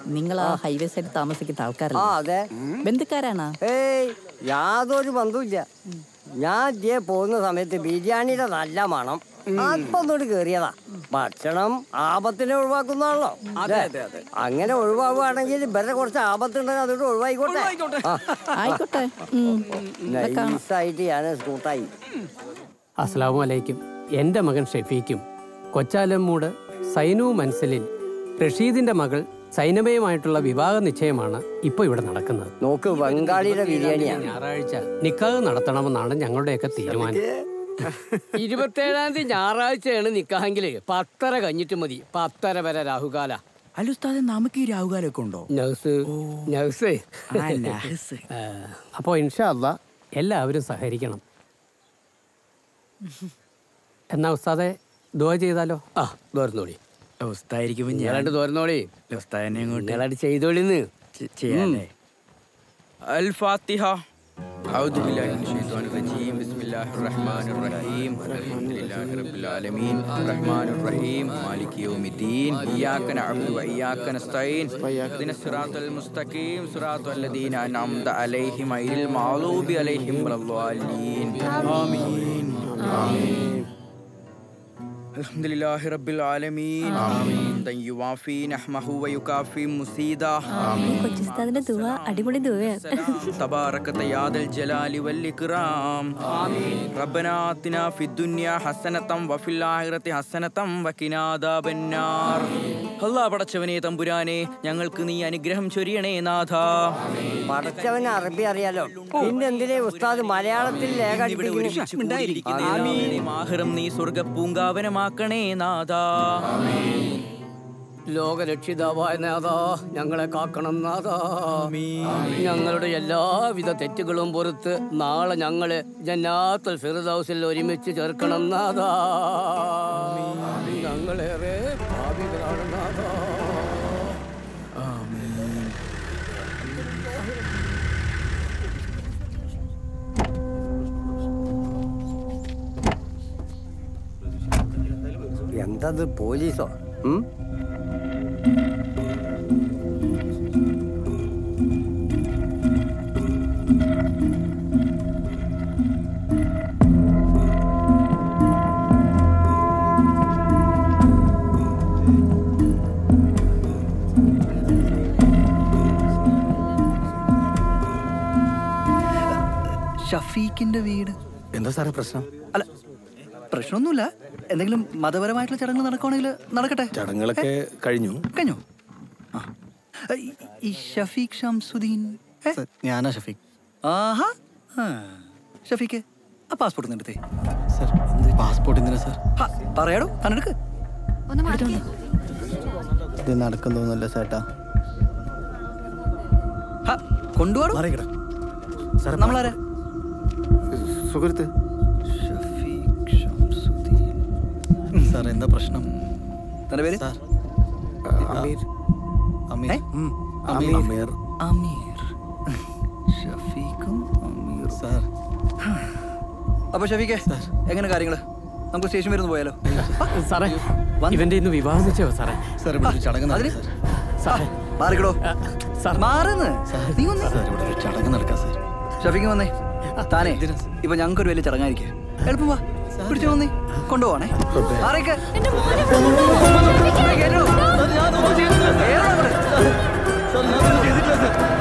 നിങ്ങൾ ആ ഹൈവേ സൈഡിൽ താമസിക്കുന്ന ആ ആൾക്കാരല്ലേ അതെ ബന്ധുക്കാരാണോ ഏയ് യാതൊരു ബന്ധവുമില്ല ഞാൻ ഇതേ പോകുന്ന സമയത്ത് ബിരിയാണിയുടെ നല്ല മണം അപ്പൊ ഒന്നുകൂടി കേറിയതാ ഭക്ഷണം ആപത്തിനെ ഒഴിവാക്കുന്നതാണല്ലോ അതെ, അല്ലേ? അതെ, അതെ. അങ്ങനെ ഒഴിവാകുവാണെങ്കിൽ ഇവരെ കുറച്ച് ആപത്തുണ്ടെങ്കിൽ അതോട് ഒഴിവായിക്കോട്ടെ ആ. ആയിക്കോട്ടെ ഉം. ഇവിടെ കാണാം നൈസായിട്ട് ഞാൻ സ്കൂട്ടായി അസ്ലാമു അലൈക്കും എൻ്റെ മകൻ ഷെഫീക്കും കൊച്ചാലമ്മൂട് സൈനു മൻസലിൽ റഷീദിന്റെ മകൾ സൈനബയുമായിട്ടുള്ള വിവാഹ നിശ്ചയമാണ് ഇപ്പോൾ ഇവിടെ നടക്കുന്നത് നോക്ക് ബംഗാളിയുടെ ബിരിയാണിയാണ് ഞായറാഴ്ച നിക്കാഹ് നടത്തണമെന്നാണ് ഞങ്ങളുടെയൊക്കെ തീരുമാനം ഇരുപത്തേഴാം തീയതി ഞായറാഴ്ചയാണ് നിക്കാഹെങ്കിൽ പത്തര കഴിഞ്ഞിട്ട് മതി പത്തര വരെ രാഹുകാല അല്ല ഉസ്താദെ നമുക്ക് ഈ രാഹുകാലൊക്കെ ഉണ്ടോ നൗസ് നൗസ് ആ, നഹസ്. അപ്പോൾ ഇൻഷാ അല്ലാ എല്ലാവരും സഹകരിക്കണം എന്നാ ഉസ്താദെ ദുആ ചെയ്താലോ ആ തോർന്നോളി ഉസ്തായിരിക്കുമ്പോ ഞാൻ ഞാനായിട്ട് തോർന്നോളി ഉസ്താദിനെ അങ്ങോട്ട് ഞാനായിട്ട് ചെയ്തോളിന്ന് ചെ- ചെയ്യാല്ലേ الفاتحة أعوذ بالله من الشيطان الرجيم بسم الله الرحمن الرحيم الحمد لله رب العالمين الرحمن الرحيم مالك يوم الدين إياك نعبد وإياك نستعين اهدنا الصراط المستقيم صراط الذين أنعمت عليهم غير المغضوب عليهم ولا الضالين آمين آمين الحمد لله رب العالمين آمين يوافي نحمه ويكافي مسيدا ഈ കൊച്ചുസ്താദിന്റെ ദുവ അടിപൊളി ദുവയാണ് تبارك يا ذا الجلال والإكرام آمين ربنا آتنا في الدنيا حسنة وفي الآخرة حسنة وقنا عذاب النار അല്ലാ പടച്ചവനെ തമ്പുരാനെ ഞങ്ങൾക്ക് നീ അനുഗ്രഹം ചൊരിയണേ നാഥ പടച്ചവന് അറബി അറിയാലോ പിന്നെ എന്തിനാ ഉസ്താദ് മലയാളത്തിൽ ലേഖ ഇവിടെ അടിപ്പിക്കുന്നു? ഒരുമിച്ച് മാഹിറം നീ സ്വർഗ പൂങ്കാവനമാക്കണേ നാഥ ലോകരക്ഷിതാവായ നാഥാ ഞങ്ങളെ കാക്കണം നാഥാ ഞങ്ങളുടെ എല്ലാവിധ തെറ്റുകളും പുറത്ത് നാളെ ഞങ്ങളെ ജന്നാത്തുൽ ഫിർദൗസിൽ ഒരുമിച്ച് ചേർക്കണം നാഥാ ഞങ്ങളേറെ ഭാവികളാണ് നാഥാ എന്തത് പോലീസോ ഉം? ഷഫീഖിന്റെ വീട് എന്താ സാറേ പ്രശ്നം അല്ല പ്രശ്നമൊന്നുമില്ല എന്തെങ്കിലും മതപരമായിട്ടുള്ള ചടങ്ങ് നടക്കുവാണെങ്കിൽ നടക്കട്ടെ ചടങ്ങുകളൊക്കെ കഴിഞ്ഞു കഴിഞ്ഞോ ആ ഈ- ഈ ഷഫീഖ് ഷംസുദ്ദീൻ ഏ? ഞാനാ ഷഫീഖ് ആഹാ ആ. ഷഫീഖ് ആ പാസ്പോർട്ട് ഒന്ന് എടുത്തേ സർ പാസ്പോർട്ട് എന്തിനാ സർ ഹാ, പറയാടോ കണ്ണെടുക്ക് ഇത് നടക്കുന്നൊന്നുമല്ല ചേട്ടാ ഹാ, കൊണ്ടുപോടോ സാർ നമ്മളാരാ സുഹൃത്ത് ഷഫീഖ് ഷംസുദ്ദീൻ സാർ എന്താ പ്രശ്നം തന്റെ പേര് സാർ അമീർ അമീർ ഏ? ഉം, അമീർ അമീർ അമീർ ഷഫീഖും അമീർ സാർ അപ്പൊ ഷഫീഖെ എങ്ങനെ കാര്യങ്ങള് നമുക്ക് സ്റ്റേഷൻ വരെ ഒന്ന് പോയാലോ സാറേ ഇവന്റെ ഇന്ന് വിവാഹം നിശ്ചയോ സാറേ സാർ ഇവിടെ ഒരു ചടങ്ങ് അതിന് നടക്കാം സാർ സാറേ മാറിക്കടോ സാർ മാറുന്ന് നീ വന്നേ സാർ ഇവിടെ ഒരു ചടങ്ങ് നടക്കാം സാർ ഷഫീഖ് വന്നേ താനേ ഇപ്പൊ ഞങ്ങൾക്ക് ഒരു വലിയ ചടങ്ങായിരിക്കും എളുപ്പം വാ പിടിച്ചു വന്നേ കൊണ്ടുപോവാണേ മാറിക്ക് കേട്ടോ? കേറണം അങ്ങോട്ട്.